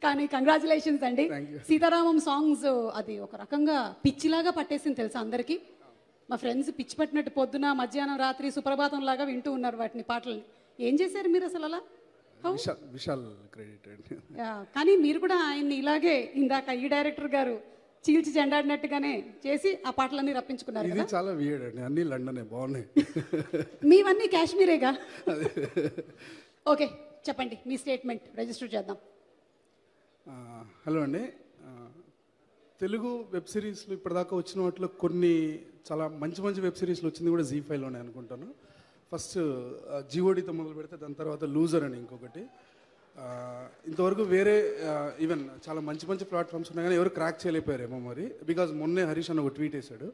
కానీ కంగ్రాచులేషన్స్ అండి Thank you. Sitaramam songs అది ఒక రకంగా పిచ్చిలాగా పట్టేసింది తెలుసా అందరికీ మా ఫ్రెండ్స్ పిచ్చి పట్టినట్టు పొద్దున మధ్యాహ్నం రాత్రి సుప్రభాతం లాగా వింటూ ఉన్నారు వాటిని పాటల్ని ఏం చేశారు మీరు అసలు అలా How? విశాల్ విశాల్ క్రెడిట్ అండి యా, కానీ మీరు కూడా ఆయన్ని ఇలాగే ఇందాక ఈ డైరెక్టర్ గారు చీల్చి చెండాడినట్టుగానే చేసి ఆ పాటలన్నీ రప్పించుకున్నారు ఇది చాలా వియర్డ్ అండి అన్ని లండనే బాగున్నాయి మీవన్నీ కాశ్మీరేగా ఓకే చెప్పండి మీ స్టేట్మెంట్ రిజిస్టర్ చేద్దాం ఆ, హలో అండి ఆ, తెలుగు వెబ్ సిరీస్లు ఇప్పటిదాకా వచ్చిన వాటిలో కొన్ని చాలా మంచి మంచి వెబ్ సిరీస్లు వచ్చింది కూడా జీ ఫైవ్లోనే అనుకుంటాను ఫస్ట్ జిఓడితో మొదలు పెడితే దాని తర్వాత లూజర్ అని ఇంకొకటి ఆ, ఇంతవరకు వేరే ఈవెన్ చాలా మంచి మంచి ప్లాట్ఫామ్స్ ఉన్నాయి కానీ ఎవరు క్రాక్ చేయలేకపోయారేమో మరి బికాజ్ మొన్నే హరీష్ అన్న ఒక ట్వీట్ వేశాడు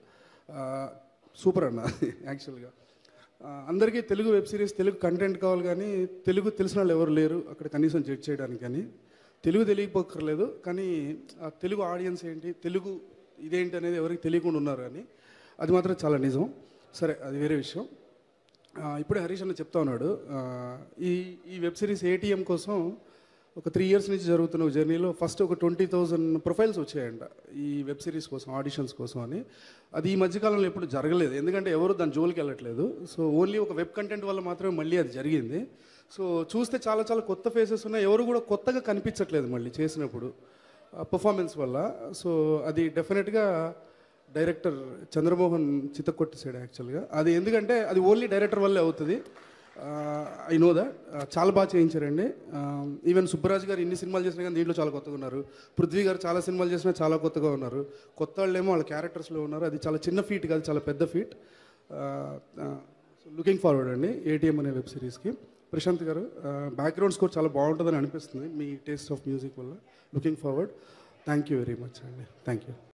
సూపర్ అన్న యాక్చువల్గా ఆ, అందరికీ Telugu web series Telugu content కావాలి కానీ తెలుగు తెలిసిన వాళ్ళు ఎవరు లేరు అక్కడ కనీసం జడ్జ్ చేయడానికి కానీ తెలుగు తెలియకపోకర్లేదు కానీ ఆ తెలుగు ఆడియన్స్ ఏంటి తెలుగు ఇదేంటి అనేది ఎవరికి తెలియకుండా ఉన్నారు కానీ అది మాత్రం చాలా నిజం సరే అది వేరే విషయం ఆ, ఇప్పుడే హరీష్ అన్న చెప్తా ఉన్నాడు ఆ, ఈ ఈ వెబ్ సిరీస్ ఏటీఎం కోసం ఒక త్రీ ఇయర్స్ నుంచి జరుగుతున్న ఒక జర్నీలో ఫస్ట్ ఒక ట్వంటీ థౌజండ్ ప్రొఫైల్స్ వచ్చాయంట ఈ వెబ్ సిరీస్ కోసం ఆడిషన్స్ కోసం అని అది ఈ మధ్యకాలంలో ఎప్పుడు జరగలేదు ఎందుకంటే ఎవరు దాని జోలికి వెళ్ళట్లేదు సో ఓన్లీ ఒక వెబ్ కంటెంట్ వల్ల మాత్రమే మళ్ళీ అది జరిగింది సో చూస్తే చాలా చాలా కొత్త ఫేసెస్ ఉన్నాయి ఎవరు కూడా కొత్తగా కనిపించట్లేదు మళ్ళీ చేసినప్పుడు పర్ఫార్మెన్స్ వల్ల సో అది డెఫినెట్గా డైరెక్టర్ చంద్రమోహన్ చిత్తకొట్టేసాడు యాక్చువల్గా అది ఎందుకంటే అది ఓన్లీ డైరెక్టర్ వల్లే అవుతుంది ఐ నో దట్ చాలా బాగా చేయించారండి ఈవెన్ సుబ్బరాజ్ గారు ఇన్ని సినిమాలు చేసినా కానీ దీంట్లో చాలా కొత్తగా ఉన్నారు పృథ్వీ గారు చాలా సినిమాలు చేసినా చాలా కొత్తగా ఉన్నారు కొత్త వాళ్ళేమో వాళ్ళ క్యారెక్టర్స్లో ఉన్నారు అది చాలా చిన్న ఫీట్ కాదు చాలా పెద్ద ఫీట్ లుకింగ్ ఫార్వర్డ్ అండి ఏటీఎం అనే వెబ్ సిరీస్కి ప్రశాంత్ గారు బ్యాక్గ్రౌండ్ స్కోర్ చాలా బాగుంటుందని అనిపిస్తుంది మీ టేస్ట్ ఆఫ్ మ్యూజిక్ వల్ల looking forward thank you very much అండి థ్యాంక్ యూ